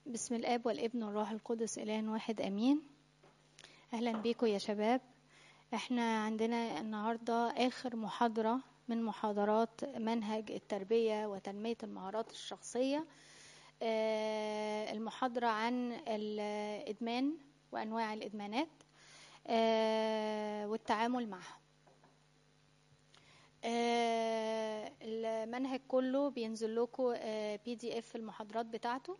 بسم الاب والابن والروح القدس اله واحد امين اهلا بيكم يا شباب احنا عندنا النهارده اخر محاضره من محاضرات منهج التربيه وتنميه المهارات الشخصيه آه، المحاضره عن الادمان وانواع الادمانات آه، والتعامل معها آه، المنهج كله بينزل لكم بي دي اف المحاضرات بتاعته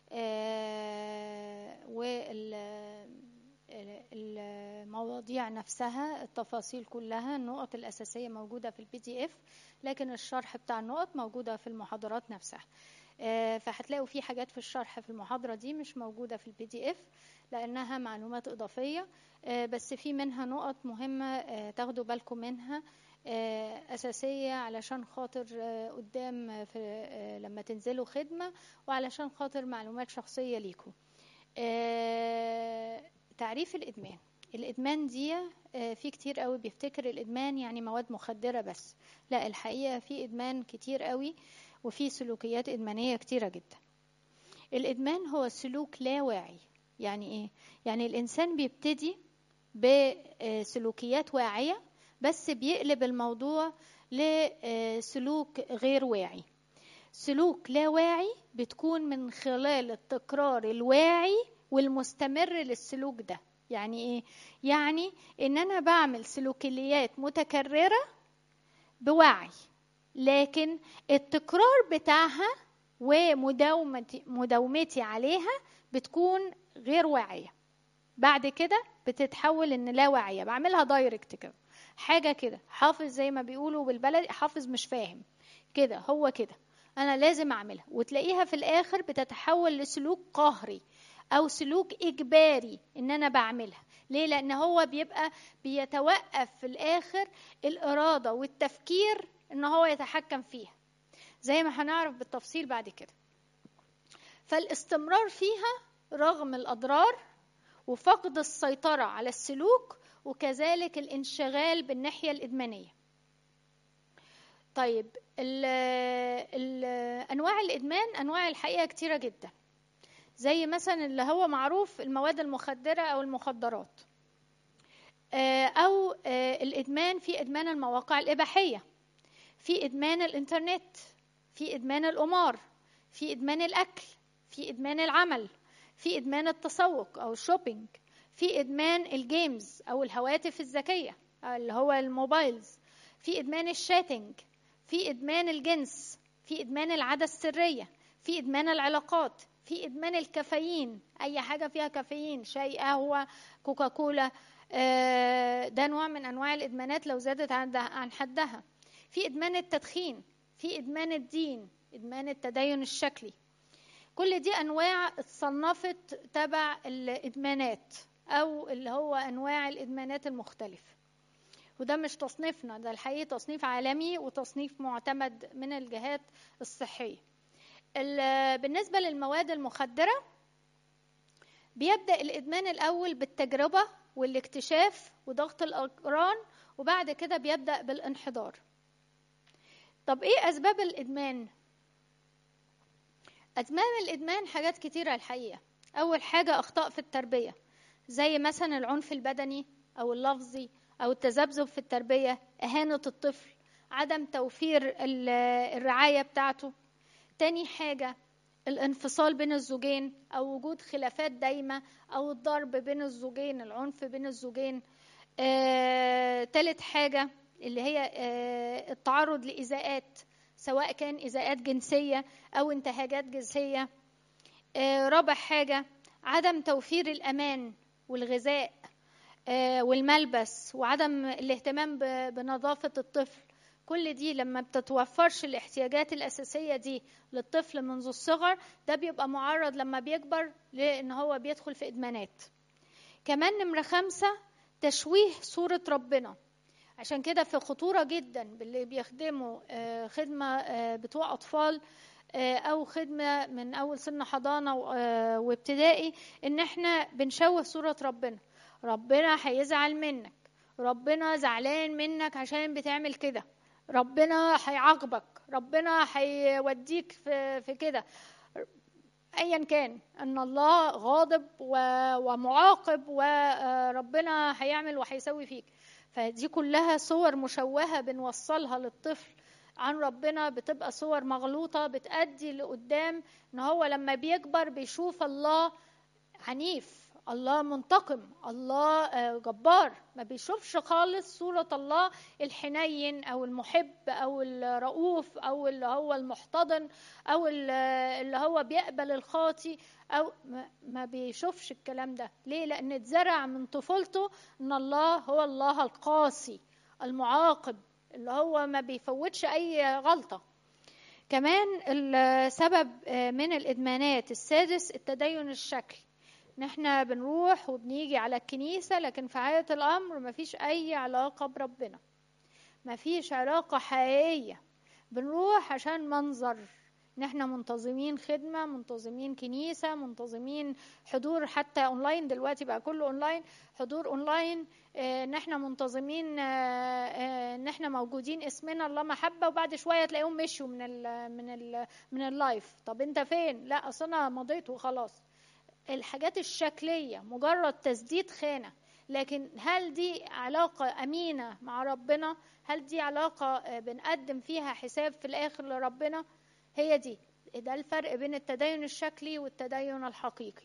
والمواضيع نفسها التفاصيل كلها النقط الأساسية موجودة في البي دي اف لكن الشرح بتاع النقط موجودة في المحاضرات نفسها فهتلاقوا في حاجات في الشرح في المحاضرة دي مش موجودة في البي دي اف لأنها معلومات إضافية بس في منها نقط مهمة تاخدوا بالكم منها أساسية علشان خاطر قدام في لما تنزلوا خدمة وعلشان خاطر معلومات شخصية ليكم تعريف الإدمان الإدمان دي في كتير قوي بيفتكر الإدمان يعني مواد مخدرة بس لا الحقيقة في إدمان كتير قوي وفي سلوكيات إدمانية كتيرة جدا الإدمان هو سلوك لا واعي يعني إيه؟ يعني الإنسان بيبتدي بسلوكيات واعية بس بيقلب الموضوع لسلوك غير واعي سلوك لا واعي بتكون من خلال التكرار الواعي والمستمر للسلوك ده يعني ايه يعني ان انا بعمل سلوكيات متكرره بوعي لكن التكرار بتاعها ومداومتي مداومتي عليها بتكون غير واعيه بعد كده بتتحول ان لا واعيه بعملها دايركت كده حاجه كده حافظ زي ما بيقولوا بالبلدي حافظ مش فاهم كده هو كده انا لازم اعملها وتلاقيها في الاخر بتتحول لسلوك قهري او سلوك اجباري ان انا بعملها ليه لان هو بيبقى بيتوقف في الاخر الاراده والتفكير ان هو يتحكم فيها زي ما هنعرف بالتفصيل بعد كده فالاستمرار فيها رغم الاضرار وفقد السيطره على السلوك وكذلك الانشغال بالناحيه الادمانيه طيب ال ال انواع الادمان انواع الحقيقه كتيره جدا زي مثلا اللي هو معروف المواد المخدره او المخدرات او الادمان في ادمان المواقع الاباحيه في ادمان الانترنت في ادمان القمار في ادمان الاكل في ادمان العمل في ادمان التسوق او الشوبينج في ادمان الجيمز او الهواتف الذكيه اللي هو الموبايلز في ادمان الشاتنج في ادمان الجنس في ادمان العاده السريه في ادمان العلاقات في ادمان الكافيين اي حاجه فيها كافيين شاي قهوه كوكاكولا ده نوع من انواع الادمانات لو زادت عن حدها في ادمان التدخين في ادمان الدين ادمان التدين الشكلي كل دي انواع اتصنفت تبع الادمانات او اللي هو انواع الادمانات المختلفه وده مش تصنيفنا ده الحقيقه تصنيف عالمي وتصنيف معتمد من الجهات الصحيه بالنسبه للمواد المخدره بيبدا الادمان الاول بالتجربه والاكتشاف وضغط الاقران وبعد كده بيبدا بالانحدار طب ايه اسباب الادمان اسباب الادمان حاجات كتيره الحقيقه اول حاجه اخطاء في التربيه زي مثلا العنف البدني او اللفظي او التذبذب في التربيه اهانه الطفل عدم توفير الرعايه بتاعته تاني حاجه الانفصال بين الزوجين او وجود خلافات دايمه او الضرب بين الزوجين العنف بين الزوجين آه، تالت حاجه اللي هي آه، التعرض لايذاءات سواء كان ايذاءات جنسيه او انتهاكات جنسيه آه، رابع حاجه عدم توفير الامان والغذاء والملبس وعدم الاهتمام بنظافه الطفل كل دي لما بتتوفرش الاحتياجات الأساسية دي للطفل منذ الصغر ده بيبقى معرض لما بيكبر لأن هو بيدخل في إدمانات كمان نمرة خمسة تشويه صورة ربنا عشان كده في خطورة جدا باللي بيخدموا خدمة بتوع أطفال أو خدمة من أول سن حضانة وابتدائي إن إحنا بنشوه صورة ربنا ربنا هيزعل منك ربنا زعلان منك عشان بتعمل كده ربنا هيعاقبك ربنا هيوديك في, في كده ايا كان ان الله غاضب ومعاقب وربنا هيعمل وهيسوي فيك فدي كلها صور مشوهه بنوصلها للطفل عن ربنا بتبقى صور مغلوطه بتأدي لقدام ان هو لما بيكبر بيشوف الله عنيف الله منتقم الله جبار ما بيشوفش خالص صورة الله الحنين أو المحب أو الرؤوف أو اللي هو المحتضن أو اللي هو بيقبل الخاطي أو ما بيشوفش الكلام ده ليه؟ لأن اتزرع من طفولته إن الله هو الله القاسي المعاقب اللي هو ما بيفوتش أي غلطة كمان السبب من الإدمانات السادس التدين الشكلي ان احنا بنروح وبنيجي على الكنيسه لكن في حقيقه الامر مفيش اي علاقه بربنا مفيش علاقه حقيقيه بنروح عشان منظر ان احنا منتظمين خدمه منتظمين كنيسه منتظمين حضور حتى اونلاين دلوقتي بقى كله اونلاين حضور اونلاين اه ان احنا منتظمين اه ان احنا موجودين اسمنا الله محبه وبعد شويه تلاقيهم مشوا من ال من ال من اللايف طب انت فين لا اصل انا مضيت وخلاص الحاجات الشكلية مجرد تسديد خانة لكن هل دي علاقة أمينة مع ربنا هل دي علاقة بنقدم فيها حساب في الآخر لربنا هي دي ده الفرق بين التدين الشكلي والتدين الحقيقي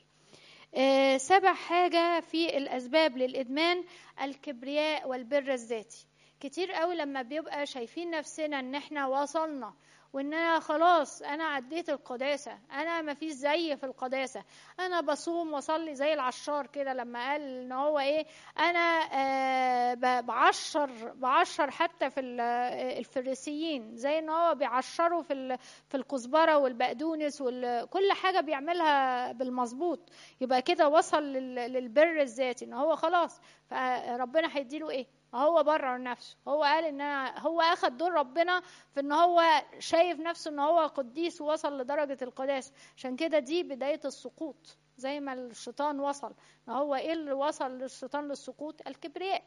سبع حاجة في الأسباب للإدمان الكبرياء والبر الذاتي كتير قوي لما بيبقى شايفين نفسنا ان احنا وصلنا وان انا خلاص انا عديت القداسه انا ما فيش زي في القداسه انا بصوم واصلي زي العشار كده لما قال ان هو ايه انا آه بعشر بعشر حتى في الفريسيين زي ان هو بيعشروا في في الكزبره والبقدونس وكل حاجه بيعملها بالمظبوط يبقى كده وصل للبر الذاتي ان هو خلاص فربنا هيديله ايه هو برر نفسه هو قال ان أنا هو اخد دور ربنا في ان هو شايف نفسه ان هو قديس ووصل لدرجه القداسه عشان كده دي بدايه السقوط زي ما الشيطان وصل ما هو ايه اللي وصل للشيطان للسقوط الكبرياء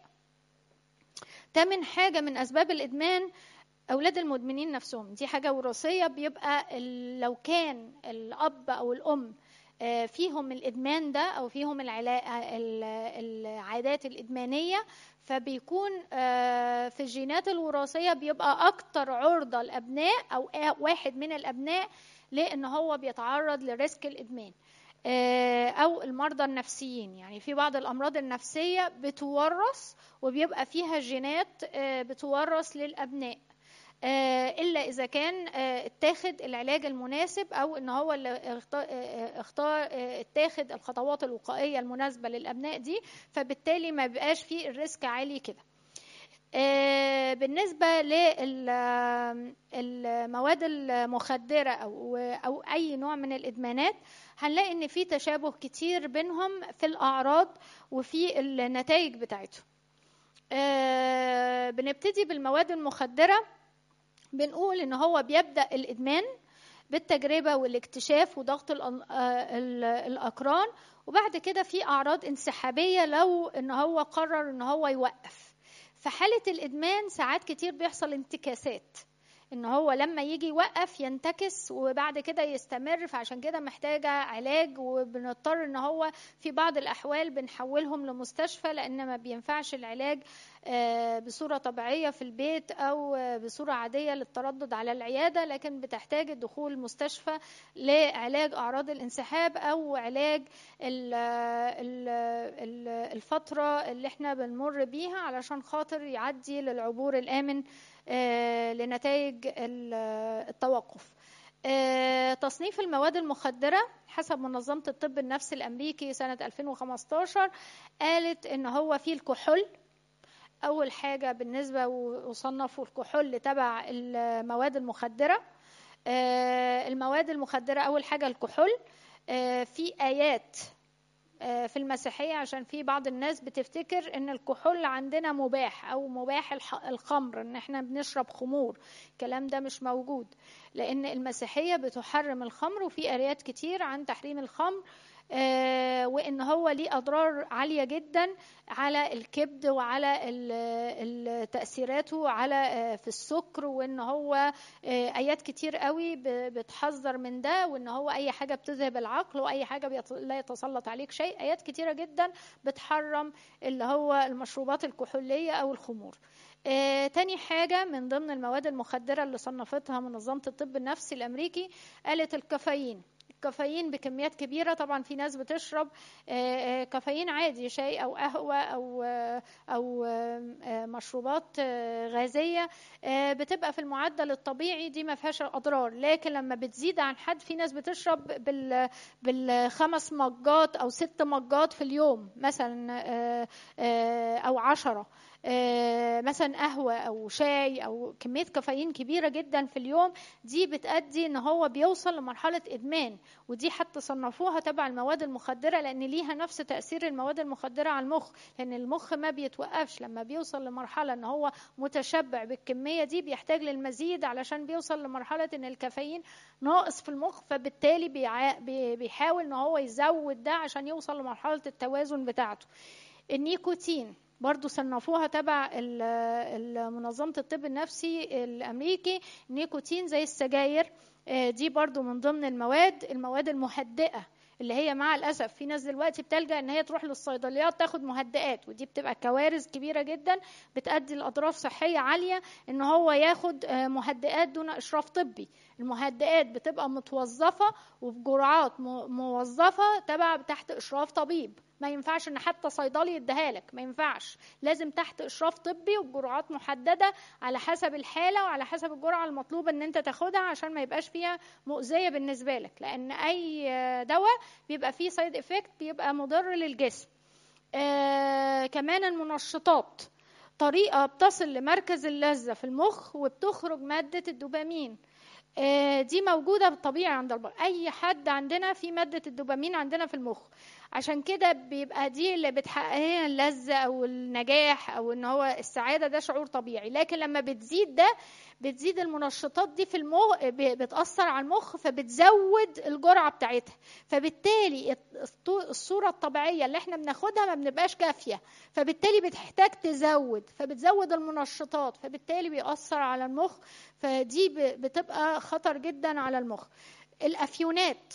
تامن حاجه من اسباب الادمان اولاد المدمنين نفسهم دي حاجه وراثيه بيبقى لو كان الاب او الام فيهم الادمان ده او فيهم العادات الادمانيه فبيكون في الجينات الوراثيه بيبقى اكتر عرضه الابناء او واحد من الابناء لان هو بيتعرض لريسك الادمان او المرضى النفسيين يعني في بعض الامراض النفسيه بتورث وبيبقى فيها جينات بتورث للابناء الا اذا كان اتاخد العلاج المناسب او ان هو اللي اختار اتاخد الخطوات الوقائيه المناسبه للابناء دي فبالتالي ما بيبقاش فيه الريسك عالي كده بالنسبة للمواد المخدرة أو أو أي نوع من الإدمانات هنلاقي إن في تشابه كتير بينهم في الأعراض وفي النتائج بتاعتهم. بنبتدي بالمواد المخدرة بنقول ان هو بيبدا الادمان بالتجربه والاكتشاف وضغط الاقران وبعد كده في اعراض انسحابيه لو ان هو قرر ان هو يوقف في حاله الادمان ساعات كتير بيحصل انتكاسات ان هو لما يجي يوقف ينتكس وبعد كده يستمر فعشان كده محتاجه علاج وبنضطر ان هو في بعض الاحوال بنحولهم لمستشفى لان ما بينفعش العلاج بصوره طبيعيه في البيت او بصوره عاديه للتردد على العياده لكن بتحتاج الدخول مستشفى لعلاج اعراض الانسحاب او علاج الفتره اللي احنا بنمر بيها علشان خاطر يعدي للعبور الامن لنتائج التوقف تصنيف المواد المخدرة حسب منظمة الطب النفسي الأمريكي سنة 2015 قالت إن هو في الكحول أول حاجة بالنسبة وصنفوا الكحول تبع المواد المخدرة المواد المخدرة أول حاجة الكحول في آيات في المسيحية عشان في بعض الناس بتفتكر ان الكحول عندنا مباح او مباح الخمر ان احنا بنشرب خمور الكلام ده مش موجود لان المسيحيه بتحرم الخمر وفي ايات كتير عن تحريم الخمر آه، وان هو ليه اضرار عاليه جدا على الكبد وعلى تاثيراته على آه، في السكر وان هو آه، ايات كتير قوي بتحذر من ده وان هو اي حاجه بتذهب العقل واي حاجه لا يتسلط عليك شيء ايات كتيره جدا بتحرم اللي هو المشروبات الكحوليه او الخمور آه، تاني حاجة من ضمن المواد المخدرة اللي صنفتها منظمة الطب النفسي الأمريكي قالت الكافيين كافيين بكميات كبيره طبعا في ناس بتشرب آه، آه، كافيين عادي شاي او قهوه او آه، او مشروبات غازيه بتبقى في المعدل الطبيعي دي ما فيهاش اضرار لكن لما بتزيد عن حد في ناس بتشرب بال بالخمس مجات او ست مجات في اليوم مثلا او عشرة آه، مثلا قهوة أو شاي أو كمية كافيين كبيرة جدا في اليوم دي بتأدي إن هو بيوصل لمرحلة إدمان ودي حتى صنفوها تبع المواد المخدرة لأن ليها نفس تأثير المواد المخدرة على المخ لأن المخ ما بيتوقفش لما بيوصل لمرحلة إن هو متشبع بالكمية دي بيحتاج للمزيد علشان بيوصل لمرحلة إن الكافيين ناقص في المخ فبالتالي بيحاول إن هو يزود ده عشان يوصل لمرحلة التوازن بتاعته النيكوتين برضو صنفوها تبع منظمة الطب النفسي الأمريكي نيكوتين زي السجاير آه، دي برضو من ضمن المواد المواد المهدئة اللي هي مع الاسف في ناس دلوقتي بتلجا ان هي تروح للصيدليات تاخد مهدئات ودي بتبقى كوارث كبيره جدا بتؤدي لاضرار صحيه عاليه ان هو ياخد آه، مهدئات دون اشراف طبي المهدئات بتبقى متوظفه وبجرعات موظفه تبع تحت اشراف طبيب ما ينفعش ان حتى صيدلي يديها لك ما ينفعش لازم تحت اشراف طبي وبجرعات محدده على حسب الحاله وعلى حسب الجرعه المطلوبه ان انت تاخدها عشان ما يبقاش فيها مؤذيه بالنسبه لك لان اي دواء بيبقى فيه سايد افكت بيبقى مضر للجسم آه كمان المنشطات طريقه بتصل لمركز اللذه في المخ وبتخرج ماده الدوبامين آه، دي موجودة بالطبيعي عند البشر أي حد عندنا في مادة الدوبامين عندنا في المخ عشان كده بيبقى دي اللي بتحقق لنا اللذة أو النجاح أو إن هو السعادة ده شعور طبيعي لكن لما بتزيد ده بتزيد المنشطات دي في المخ بتأثر على المخ فبتزود الجرعة بتاعتها فبالتالي الصورة الطبيعية اللي احنا بناخدها ما بنبقاش كافية فبالتالي بتحتاج تزود فبتزود المنشطات فبالتالي بيأثر على المخ فدي بتبقى خطر جدا على المخ الأفيونات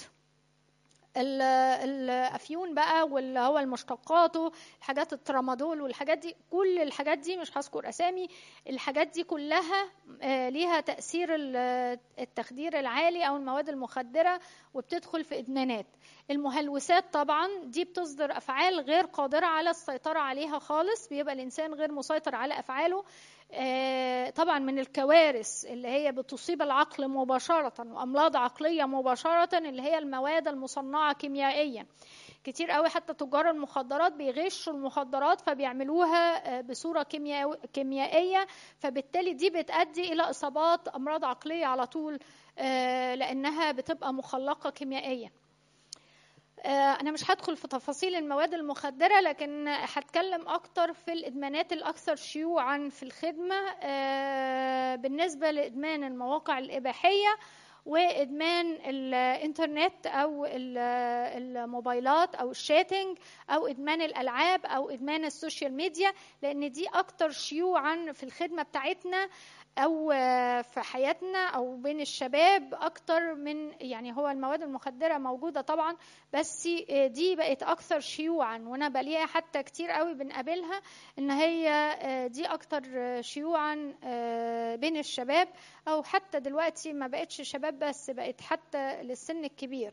الافيون بقى واللي هو المشتقات الحاجات الترامادول والحاجات دي كل الحاجات دي مش هذكر اسامي الحاجات دي كلها آه، ليها تاثير التخدير العالي او المواد المخدره وبتدخل في ادمانات المهلوسات طبعا دي بتصدر افعال غير قادره على السيطره عليها خالص بيبقى الانسان غير مسيطر على افعاله آه، طبعا من الكوارث اللي هي بتصيب العقل مباشرة وأمراض عقلية مباشرة اللي هي المواد المصنعة كيميائيا كتير قوي حتى تجار المخدرات بيغشوا المخدرات فبيعملوها آه، بصورة كيميائية فبالتالي دي بتؤدي إلى إصابات أمراض عقلية على طول آه، لأنها بتبقى مخلقة كيميائيا آه، أنا مش هدخل في تفاصيل المواد المخدرة لكن هتكلم أكتر في الإدمانات الأكثر شيوعا في الخدمة آه، بالنسبة لإدمان المواقع الإباحية وادمان الانترنت او الموبايلات او الشاتنج او ادمان الالعاب او ادمان السوشيال ميديا لان دي اكتر شيوعا في الخدمه بتاعتنا او في حياتنا او بين الشباب اكتر من يعني هو المواد المخدره موجوده طبعا بس دي بقت اكثر شيوعا وانا بلاقيها حتى كتير قوي بنقابلها ان هي دي اكتر شيوعا بين الشباب او حتى دلوقتي ما بقتش شباب بس بقت حتى للسن الكبير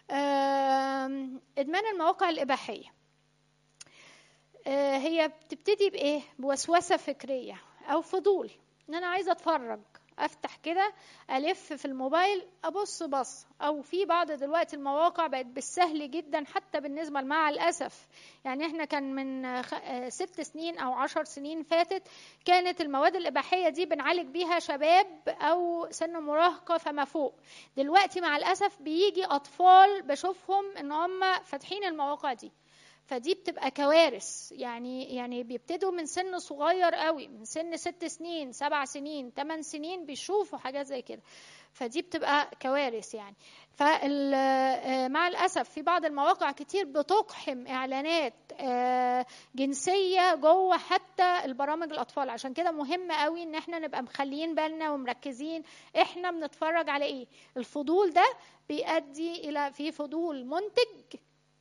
ادمان المواقع الاباحيه هي بتبتدي بايه بوسوسه فكريه او فضول ان انا عايزه اتفرج افتح كده الف في الموبايل ابص بص او في بعض دلوقتي المواقع بقت بالسهل جدا حتى بالنسبه مع الاسف يعني احنا كان من ست سنين او عشر سنين فاتت كانت المواد الاباحيه دي بنعالج بيها شباب او سن مراهقه فما فوق دلوقتي مع الاسف بيجي اطفال بشوفهم ان هم فاتحين المواقع دي فدي بتبقى كوارث يعني يعني بيبتدوا من سن صغير قوي من سن ست سنين سبع سنين ثمان سنين بيشوفوا حاجات زي كده فدي بتبقى كوارث يعني فمع الاسف في بعض المواقع كتير بتقحم اعلانات آه، جنسيه جوه حتى البرامج الاطفال عشان كده مهم قوي ان احنا نبقى مخليين بالنا ومركزين احنا بنتفرج على ايه الفضول ده بيؤدي الى في فضول منتج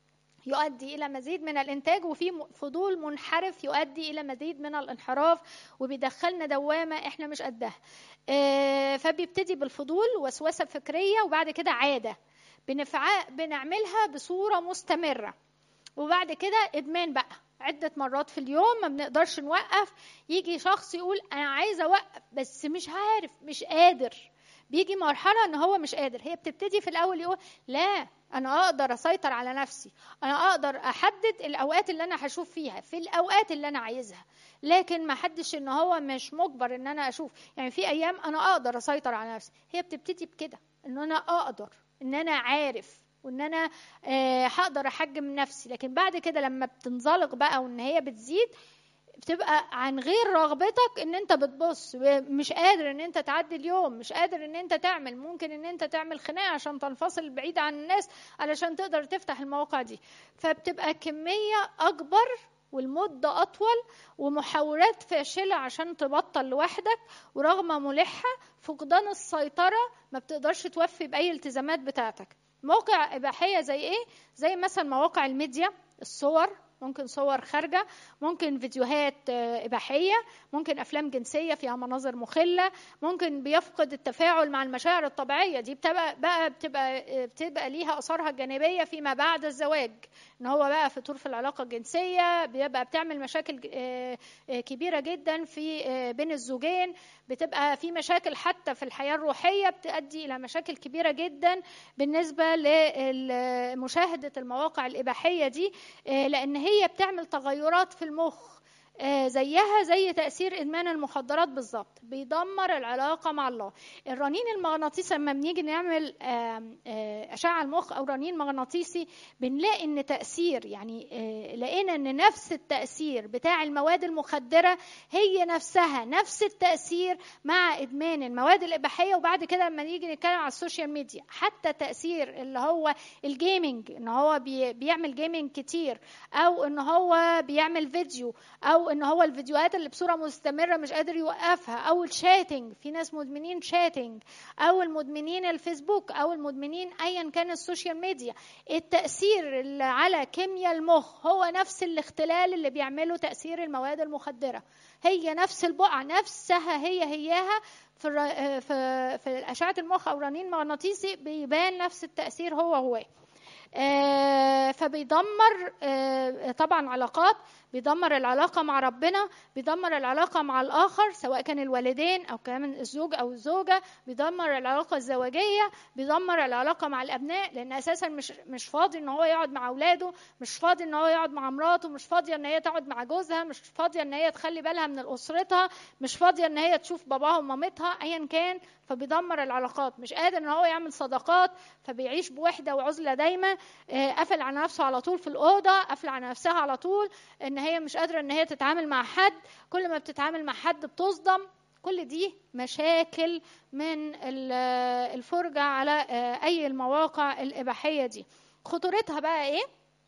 يؤدي الى مزيد من الانتاج وفي فضول منحرف يؤدي الى مزيد من الانحراف وبيدخلنا دوامه احنا مش قدها آه، فبيبتدي بالفضول وسوسه فكريه وبعد كده عاده بنفع... بنعملها بصوره مستمره وبعد كده ادمان بقى عدة مرات في اليوم ما بنقدرش نوقف يجي شخص يقول أنا عايز أوقف بس مش عارف مش قادر بيجي مرحلة إن هو مش قادر هي بتبتدي في الأول يقول لا انا اقدر اسيطر على نفسي انا اقدر احدد الاوقات اللي انا هشوف فيها في الاوقات اللي انا عايزها لكن ما حدش ان هو مش مجبر ان انا اشوف يعني في ايام انا اقدر اسيطر على نفسي هي بتبتدي بكده ان انا اقدر ان انا عارف وان انا آه، هقدر احجم نفسي لكن بعد كده لما بتنزلق بقى وان هي بتزيد بتبقى عن غير رغبتك ان انت بتبص مش قادر ان انت تعدي اليوم مش قادر ان انت تعمل ممكن ان انت تعمل خناقه عشان تنفصل بعيد عن الناس علشان تقدر تفتح المواقع دي فبتبقى كميه اكبر والمدة أطول ومحاولات فاشلة عشان تبطل لوحدك ورغم ملحة فقدان السيطرة ما بتقدرش توفي بأي التزامات بتاعتك موقع إباحية زي إيه؟ زي مثلا مواقع الميديا الصور ممكن صور خارجه ممكن فيديوهات آه، اباحيه ممكن افلام جنسيه فيها مناظر مخله ممكن بيفقد التفاعل مع المشاعر الطبيعيه دي بتبقى بقى بتبقى آه، بتبقى ليها اثارها الجانبيه فيما بعد الزواج ان هو بقى فتور في العلاقه الجنسيه بيبقى بتعمل مشاكل آه، كبيره جدا في بين الزوجين بتبقى في مشاكل حتى في الحياه الروحيه بتؤدي الى مشاكل كبيره جدا بالنسبه لمشاهده المواقع الاباحيه دي لان هي هي بتعمل تغيرات في المخ آه، زيها زي تأثير إدمان المخدرات بالظبط بيدمر العلاقة مع الله الرنين المغناطيسي لما بنيجي نعمل آه، أشعة المخ أو رنين مغناطيسي بنلاقي إن تأثير يعني آه، لقينا إن نفس التأثير بتاع المواد المخدرة هي نفسها نفس التأثير مع إدمان المواد الإباحية وبعد كده لما نيجي نتكلم على السوشيال ميديا حتى تأثير اللي هو الجيمنج إن هو بيعمل جيمنج كتير أو إن هو بيعمل فيديو أو ان هو الفيديوهات اللي بصوره مستمره مش قادر يوقفها او الشاتنج في ناس مدمنين شاتنج او المدمنين الفيسبوك او المدمنين ايا كان السوشيال ميديا التاثير اللي على كيمياء المخ هو نفس الاختلال اللي بيعمله تاثير المواد المخدره هي نفس البقعه نفسها هي هياها في في في اشعه المخ او رنين مغناطيسي بيبان نفس التاثير هو هو آه، فبيدمر آه، طبعا علاقات بيدمر العلاقة مع ربنا بيدمر العلاقة مع الآخر سواء كان الوالدين أو كمان الزوج أو الزوجة بيدمر العلاقة الزواجية بيدمر العلاقة مع الأبناء لأن أساسا مش مش فاضي إن هو يقعد مع أولاده مش فاضي إن هو يقعد مع مراته مش فاضية إن هي تقعد مع جوزها مش فاضية إن هي تخلي بالها من أسرتها مش فاضية إن هي تشوف باباها ومامتها أيا كان فبيدمر العلاقات مش قادر إن هو يعمل صداقات فبيعيش بوحدة وعزلة دايما آه، قفل على نفسه على طول في الأوضة قفل على نفسها على طول إن هي مش قادرة ان هي تتعامل مع حد كل ما بتتعامل مع حد بتصدم كل دي مشاكل من الفرجة على آه، أي المواقع الإباحية دي خطورتها بقى إيه؟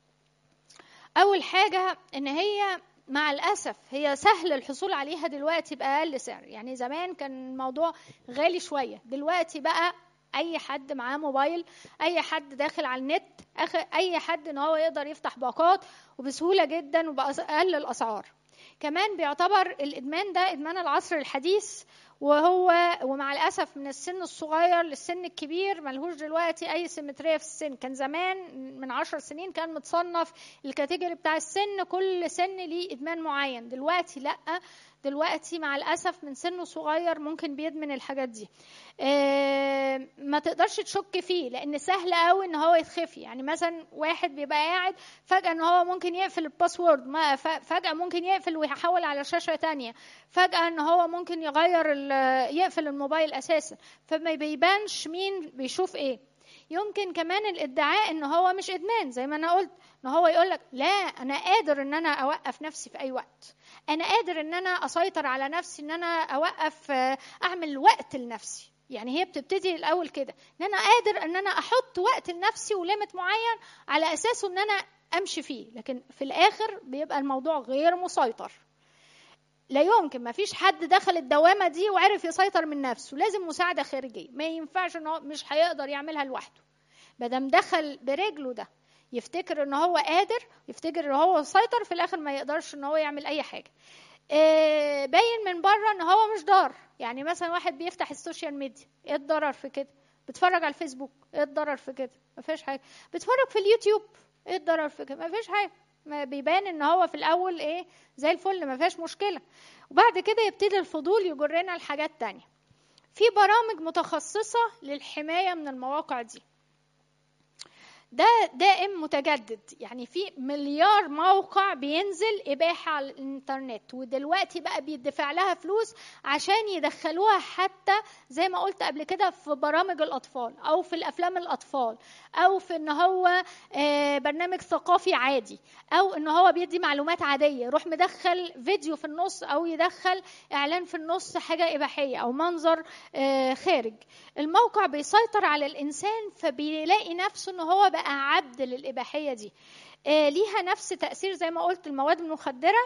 أول حاجة إن هي مع الأسف هي سهل الحصول عليها دلوقتي بأقل سعر يعني زمان كان الموضوع غالي شوية دلوقتي بقى اي حد معاه موبايل اي حد داخل على النت اي حد ان هو يقدر يفتح باقات وبسهوله جدا وباقل الاسعار كمان بيعتبر الادمان ده ادمان العصر الحديث وهو ومع الاسف من السن الصغير للسن الكبير ملهوش دلوقتي اي سيمتريه في السن كان زمان من عشر سنين كان متصنف الكاتيجوري بتاع السن كل سن ليه ادمان معين دلوقتي لا دلوقتي مع الاسف من سنه صغير ممكن بيدمن الحاجات دي آه، ما تقدرش تشك فيه لان سهل قوي ان هو يتخفي يعني مثلا واحد بيبقى قاعد فجاه ان هو ممكن يقفل الباسورد ما فجاه ممكن يقفل ويحول على شاشه تانية فجاه ان هو ممكن يغير يقفل الموبايل اساسا فما بيبانش مين بيشوف ايه يمكن كمان الادعاء ان هو مش ادمان زي ما انا قلت ان هو يقول لك لا انا قادر ان انا اوقف نفسي في اي وقت انا قادر ان انا اسيطر على نفسي ان انا اوقف اعمل وقت لنفسي يعني هي بتبتدي الاول كده ان انا قادر ان انا احط وقت لنفسي وليمت معين على اساسه ان انا امشي فيه لكن في الاخر بيبقى الموضوع غير مسيطر لا يمكن ما فيش حد دخل الدوامه دي وعرف يسيطر من نفسه لازم مساعده خارجيه ما ينفعش ان هو مش هيقدر يعملها لوحده ما دام دخل برجله ده يفتكر ان هو قادر يفتكر ان هو سيطر في الاخر ما يقدرش ان هو يعمل اي حاجه آه، باين من بره ان هو مش ضار يعني مثلا واحد بيفتح السوشيال ميديا ايه الضرر في كده بتفرج على الفيسبوك ايه الضرر في كده ما فيش حاجه بتفرج في اليوتيوب ايه الضرر في كده ما فيش حاجه ما بيبان ان هو في الاول ايه زي الفل ما فيهاش مشكله وبعد كده يبتدي الفضول يجرنا لحاجات تانية في برامج متخصصه للحمايه من المواقع دي ده دائم متجدد يعني في مليار موقع بينزل إباحة على الإنترنت ودلوقتي بقى بيدفع لها فلوس عشان يدخلوها حتى زي ما قلت قبل كده في برامج الأطفال أو في الأفلام الأطفال أو في إن هو آه، برنامج ثقافي عادي أو إن هو بيدي معلومات عادية يروح مدخل فيديو في النص أو يدخل إعلان في النص حاجة إباحية أو منظر آه، خارج الموقع بيسيطر على الإنسان فبيلاقي نفسه إن هو بقى عبد للإباحية دي آه، ليها نفس تأثير زي ما قلت المواد المخدرة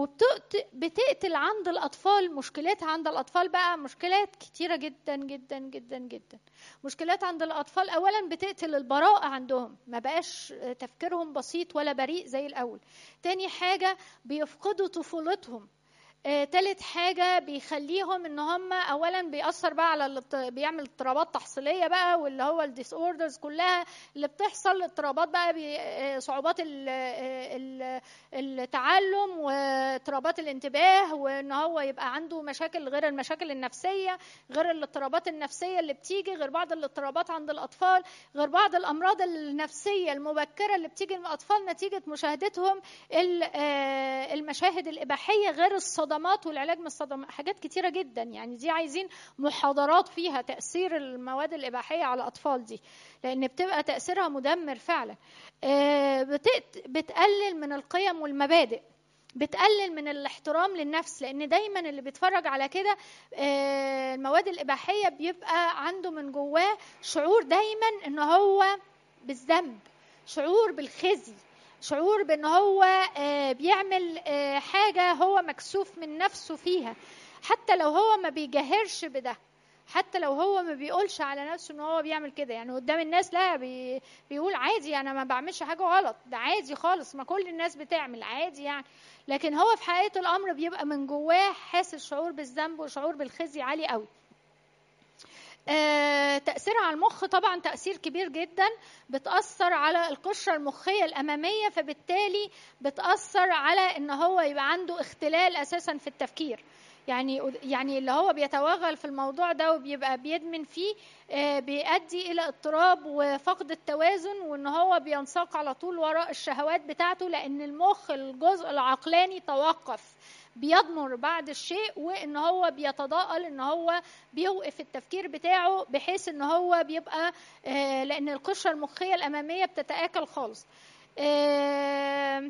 وبتقتل عند الأطفال مشكلتها عند الأطفال بقى مشكلات كتيرة جدا جدا جدا جدا مشكلات عند الأطفال أولا بتقتل البراءة عندهم ما بقاش تفكيرهم بسيط ولا بريء زي الأول تاني حاجة بيفقدوا طفولتهم آه، تالت حاجة بيخليهم ان هم اولا بيأثر بقى على الاضط- بيعمل اضطرابات تحصيلية بقى واللي هو الديس اوردرز كلها اللي بتحصل اضطرابات بقى بي- آه، صعوبات ال- آه، ال- التعلم واضطرابات الانتباه وان هو يبقى عنده مشاكل غير المشاكل النفسية غير الاضطرابات النفسية اللي بتيجي غير بعض الاضطرابات عند الأطفال غير بعض الأمراض النفسية المبكرة اللي بتيجي للأطفال نتيجة مشاهدتهم ال- آه، المشاهد الإباحية غير الصدمات والعلاج من الصدمات حاجات كتيرة جدا يعني دي عايزين محاضرات فيها تأثير المواد الإباحية على الأطفال دي لأن بتبقى تأثيرها مدمر فعلا آه، بتقت- بتقلل من القيم والمبادئ بتقلل من الاحترام للنفس لان دايما اللي بيتفرج على كده آه، المواد الاباحيه بيبقى عنده من جواه شعور دايما ان هو بالذنب شعور بالخزي شعور بان هو آه، بيعمل آه، حاجه هو مكسوف من نفسه فيها حتى لو هو ما بيجاهرش بده حتى لو هو ما بيقولش على نفسه ان هو بيعمل كده يعني قدام الناس لا بي بيقول عادي انا ما بعملش حاجه غلط ده عادي خالص ما كل الناس بتعمل عادي يعني لكن هو في حقيقه الامر بيبقى من جواه حاسس شعور بالذنب وشعور بالخزي عالي قوي آه، تأثيرها على المخ طبعا تأثير كبير جدا بتأثر على القشرة المخية الأمامية فبالتالي بتأثر على إن هو يبقى عنده اختلال أساسا في التفكير يعني يعني اللي هو بيتوغل في الموضوع ده وبيبقى بيدمن فيه آه، بيؤدي الى اضطراب وفقد التوازن وان هو بينساق على طول وراء الشهوات بتاعته لان المخ الجزء العقلاني توقف بيضمر بعد الشيء وان هو بيتضاءل ان هو بيوقف التفكير بتاعه بحيث ان هو بيبقى آه، لان القشره المخيه الاماميه بتتاكل خالص آه،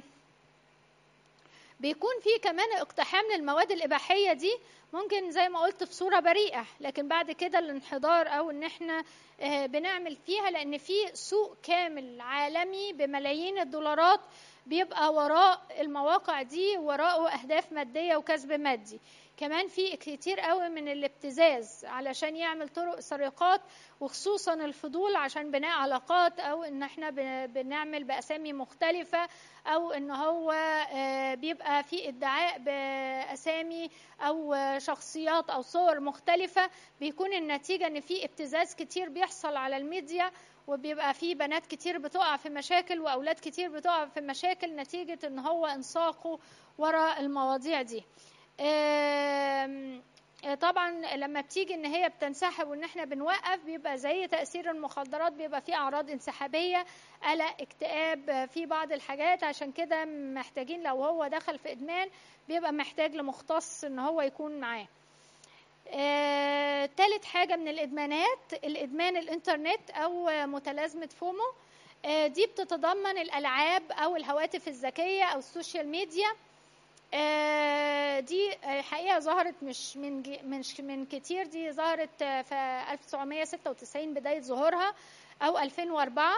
بيكون في كمان اقتحام للمواد الإباحية دي ممكن زي ما قلت في صورة بريئة لكن بعد كده الانحدار أو إن إحنا آه، بنعمل فيها لأن في سوق كامل عالمي بملايين الدولارات بيبقى وراء المواقع دي وراءه أهداف مادية وكسب مادي كمان في كتير قوي من الابتزاز علشان يعمل طرق سرقات وخصوصا الفضول عشان بناء علاقات او ان احنا ب- بنعمل باسامي مختلفه او ان هو آه، بيبقى في ادعاء باسامي او آه، شخصيات او صور مختلفه بيكون النتيجه ان في ابتزاز كتير بيحصل على الميديا وبيبقى في بنات كتير بتقع في مشاكل واولاد كتير بتقع في مشاكل نتيجه ان هو انساقه وراء المواضيع دي آم، طبعا لما بتيجي ان هي بتنسحب وان احنا بنوقف بيبقى زي تاثير المخدرات بيبقى فيه اعراض انسحابيه قلق اكتئاب في بعض الحاجات عشان كده محتاجين لو هو دخل في ادمان بيبقى محتاج لمختص ان هو يكون معاه آه، تالت حاجة من الإدمانات الإدمان الإنترنت أو متلازمة فومو آه، دي بتتضمن الألعاب أو الهواتف الذكية أو السوشيال ميديا آه، دي حقيقة ظهرت مش من جي- مش من كتير دي ظهرت آه، في 1996 بداية ظهورها أو 2004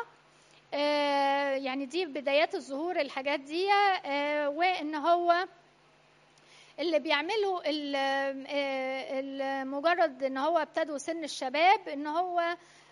آه، يعني دي بدايات الظهور الحاجات دي آه، وإن هو اللي بيعملوا ال- آه، ال- مجرد ان هو ابتدوا سن الشباب ان هو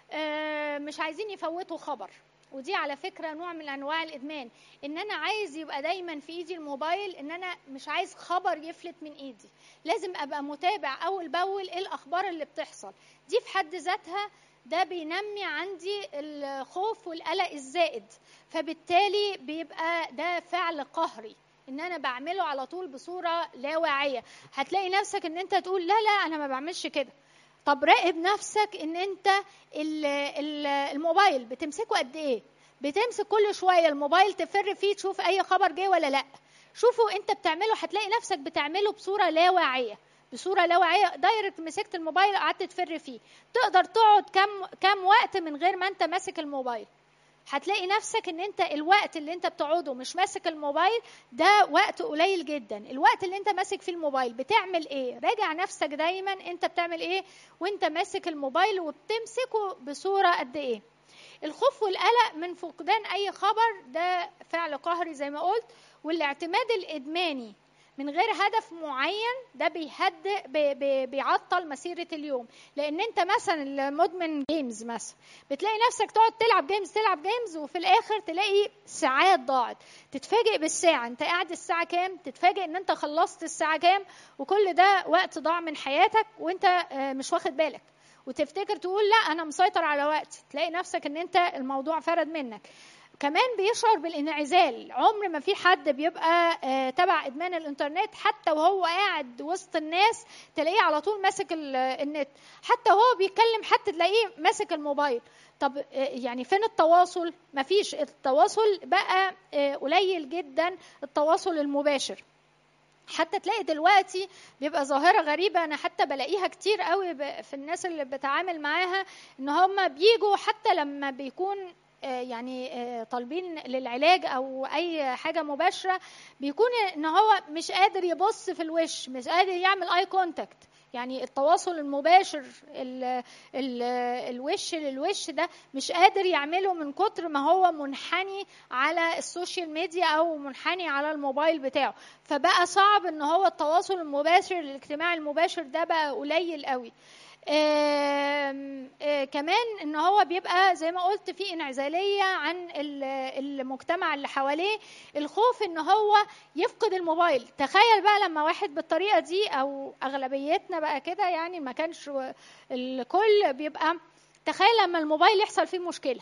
آه، مش عايزين يفوتوا خبر ودي على فكره نوع من انواع الادمان ان انا عايز يبقى دايما في ايدي الموبايل ان انا مش عايز خبر يفلت من ايدي لازم ابقى متابع اول باول ايه الاخبار اللي بتحصل دي في حد ذاتها ده بينمي عندي الخوف والقلق الزائد فبالتالي بيبقى ده فعل قهري ان انا بعمله على طول بصوره لا واعيه هتلاقي نفسك ان انت تقول لا لا انا ما بعملش كده طب راقب نفسك ان انت ال- ال- الموبايل بتمسكه قد ايه بتمسك كل شويه الموبايل تفر فيه تشوف اي خبر جه ولا لا شوفوا انت بتعمله هتلاقي نفسك بتعمله بصوره لا واعيه بصوره لا واعيه دايركت مسكت الموبايل وقعدت تفر فيه تقدر تقعد كم كم وقت من غير ما انت ماسك الموبايل هتلاقي نفسك ان انت الوقت اللي انت بتقعده مش ماسك الموبايل ده وقت قليل جدا الوقت اللي انت ماسك فيه الموبايل بتعمل ايه راجع نفسك دايما انت بتعمل ايه وانت ماسك الموبايل وبتمسكه بصوره قد ايه الخوف والقلق من فقدان اي خبر ده فعل قهري زي ما قلت والاعتماد الادماني من غير هدف معين ده بيهدئ بي بي بيعطل مسيره اليوم لان انت مثلا المدمن جيمز مثلا بتلاقي نفسك تقعد تلعب جيمز تلعب جيمز وفي الاخر تلاقي ساعات ضاعت تتفاجئ بالساعه انت قاعد الساعه كام تتفاجئ ان انت خلصت الساعه كام وكل ده وقت ضاع من حياتك وانت آه، مش واخد بالك وتفتكر تقول لا انا مسيطر على وقتي تلاقي نفسك ان انت الموضوع فرد منك كمان بيشعر بالانعزال عمر ما في حد بيبقى آه، تبع ادمان الانترنت حتى وهو قاعد وسط الناس تلاقيه على طول ماسك ال- النت حتى وهو بيتكلم حتى تلاقيه ماسك الموبايل طب آه، يعني فين التواصل مفيش التواصل بقى آه، قليل جدا التواصل المباشر حتى تلاقي دلوقتي بيبقى ظاهره غريبه انا حتى بلاقيها كتير قوي ب- في الناس اللي بتعامل معاها ان هم بيجوا حتى لما بيكون آه، يعني آه، طالبين للعلاج او اي حاجه مباشره بيكون ان هو مش قادر يبص في الوش مش قادر يعمل اي كونتاكت يعني التواصل المباشر ال ال الوش للوش ده مش قادر يعمله من كتر ما هو منحني على السوشيال ميديا او منحني على الموبايل بتاعه فبقى صعب ان هو التواصل المباشر الاجتماع المباشر ده بقى قليل قوي آم، آه، كمان ان هو بيبقى زي ما قلت في انعزاليه عن ال- المجتمع اللي حواليه الخوف ان هو يفقد الموبايل تخيل بقى لما واحد بالطريقه دي او اغلبيتنا بقى كده يعني ما كانش الكل بيبقى تخيل لما الموبايل يحصل فيه مشكله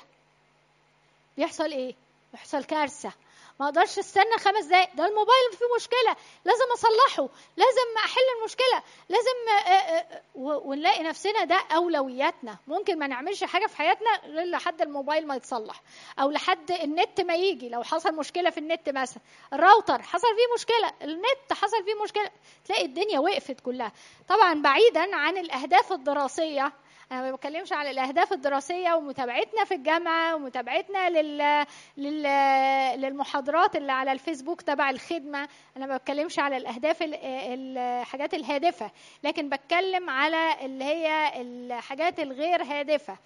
بيحصل ايه يحصل كارثه ما اقدرش استنى خمس دقايق ده الموبايل فيه مشكله لازم اصلحه لازم احل المشكله لازم آه، آه، و- ونلاقي نفسنا ده اولوياتنا ممكن ما نعملش حاجه في حياتنا غير لحد الموبايل ما يتصلح او لحد النت ما يجي لو حصل مشكله في النت مثلا الراوتر حصل فيه مشكله النت حصل فيه مشكله تلاقي الدنيا وقفت كلها طبعا بعيدا عن الاهداف الدراسيه انا ما بتكلمش على الاهداف الدراسيه ومتابعتنا في الجامعه ومتابعتنا لل... لل... للمحاضرات اللي على الفيسبوك تبع الخدمه انا ما بتكلمش على الاهداف ال- الحاجات الهادفه لكن بتكلم على اللي هي الحاجات الغير هادفه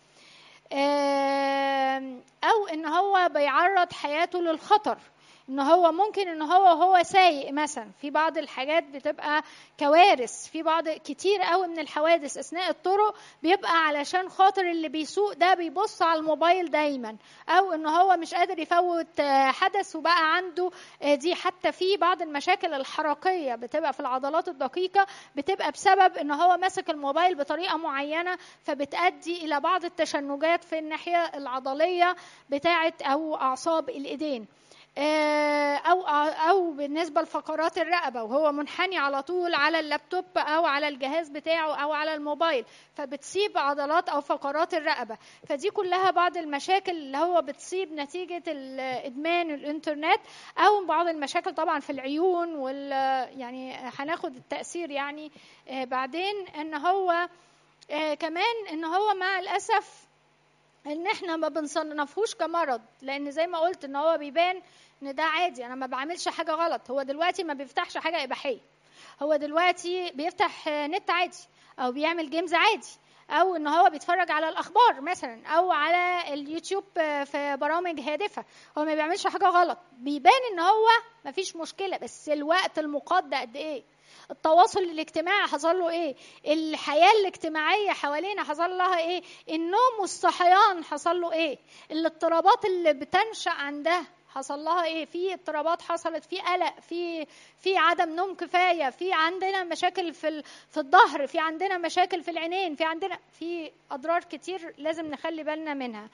آم، او ان هو بيعرض حياته للخطر ان هو ممكن ان هو هو سايق مثلا في بعض الحاجات بتبقى كوارث في بعض كتير قوي من الحوادث اثناء الطرق بيبقى علشان خاطر اللي بيسوق ده بيبص على الموبايل دايما او ان هو مش قادر يفوت آه، حدث وبقى عنده آه، دي حتى في بعض المشاكل الحركيه بتبقى في العضلات الدقيقه بتبقى بسبب ان هو ماسك الموبايل بطريقه معينه فبتؤدي الى بعض التشنجات في الناحيه العضليه بتاعه او اعصاب الايدين آه، او او بالنسبه لفقرات الرقبه وهو منحني على طول على اللابتوب او على الجهاز بتاعه او على الموبايل فبتصيب عضلات او فقرات الرقبه فدي كلها بعض المشاكل اللي هو بتصيب نتيجه ال- ادمان الانترنت او بعض المشاكل طبعا في العيون وال يعني هناخد التاثير يعني آه، بعدين ان هو آه، كمان ان هو مع الاسف ان احنا ما بنصنفوش كمرض لان زي ما قلت ان هو بيبان ان ده عادي انا ما بعملش حاجه غلط هو دلوقتي ما بيفتحش حاجه اباحيه هو دلوقتي بيفتح نت عادي او بيعمل جيمز عادي او ان هو بيتفرج على الاخبار مثلا او على اليوتيوب في برامج هادفه هو ما بيعملش حاجه غلط بيبان ان هو ما فيش مشكله بس الوقت المقضى قد ايه التواصل الاجتماعي حصل له ايه الحياه الاجتماعيه حوالينا حصل لها ايه النوم والصحيان حصل له ايه الاضطرابات اللي بتنشا عندها حصل لها ايه في اضطرابات حصلت في قلق في في عدم نوم كفايه في عندنا مشاكل في في الظهر في عندنا مشاكل في العينين في عندنا في اضرار كتير لازم نخلي بالنا منها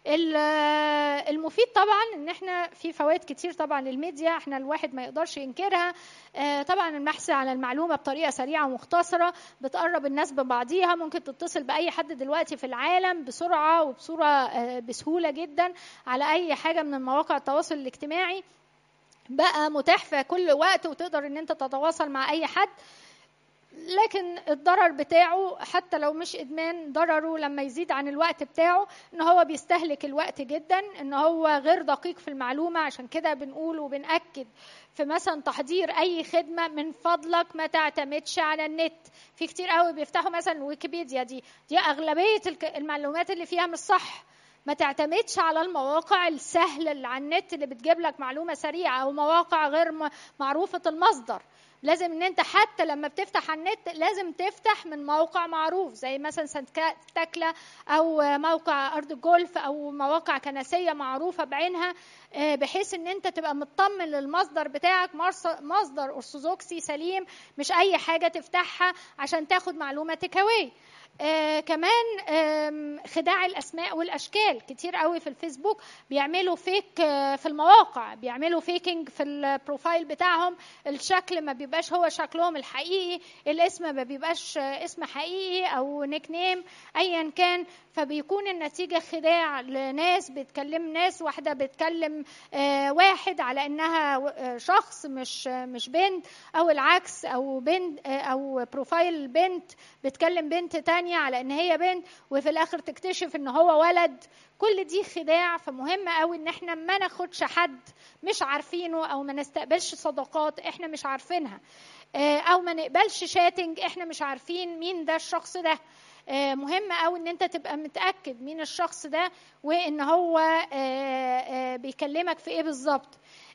المفيد طبعا ان احنا في فوائد كتير طبعا للميديا احنا الواحد ما يقدرش ينكرها طبعا البحث على المعلومه بطريقه سريعه ومختصره بتقرب الناس ببعضيها ممكن تتصل باي حد دلوقتي في العالم بسرعه وبصوره بسهوله جدا على اي حاجه من مواقع التواصل الاجتماعي بقى متاح في كل وقت وتقدر ان انت تتواصل مع اي حد لكن الضرر بتاعه حتى لو مش ادمان ضرره لما يزيد عن الوقت بتاعه ان هو بيستهلك الوقت جدا ان هو غير دقيق في المعلومه عشان كده بنقول وبناكد في مثلا تحضير اي خدمه من فضلك ما تعتمدش على النت في كتير قوي بيفتحوا مثلا ويكيبيديا دي دي اغلبيه المعلومات اللي فيها مش صح ما تعتمدش على المواقع السهله اللي على النت اللي بتجيب لك معلومه سريعه او مواقع غير معروفه المصدر لازم ان انت حتى لما بتفتح على النت لازم تفتح من موقع معروف زي مثلا سانت تكلا او موقع ارض الجولف او مواقع كنسيه معروفه بعينها بحيث ان انت تبقى مطمن للمصدر بتاعك مصدر ارثوذكسي سليم مش اي حاجه تفتحها عشان تاخد معلومه تكاوي آه كمان آه خداع الاسماء والاشكال كتير قوي في الفيسبوك بيعملوا فيك آه في المواقع بيعملوا فيكنج في البروفايل بتاعهم الشكل ما بيبقاش هو شكلهم الحقيقي الاسم ما بيبقاش اسم حقيقي او نيك نيم ايا كان فبيكون النتيجة خداع لناس بتكلم ناس واحدة بتكلم واحد على انها شخص مش مش بنت او العكس او بنت او بروفايل بنت بتكلم بنت تانية على ان هي بنت وفي الاخر تكتشف ان هو ولد كل دي خداع فمهم قوي ان احنا ما ناخدش حد مش عارفينه او ما نستقبلش صداقات احنا مش عارفينها او ما نقبلش شاتنج احنا مش عارفين مين ده الشخص ده مهم قوي ان انت تبقى متاكد مين الشخص ده وان هو بيكلمك في ايه بالظبط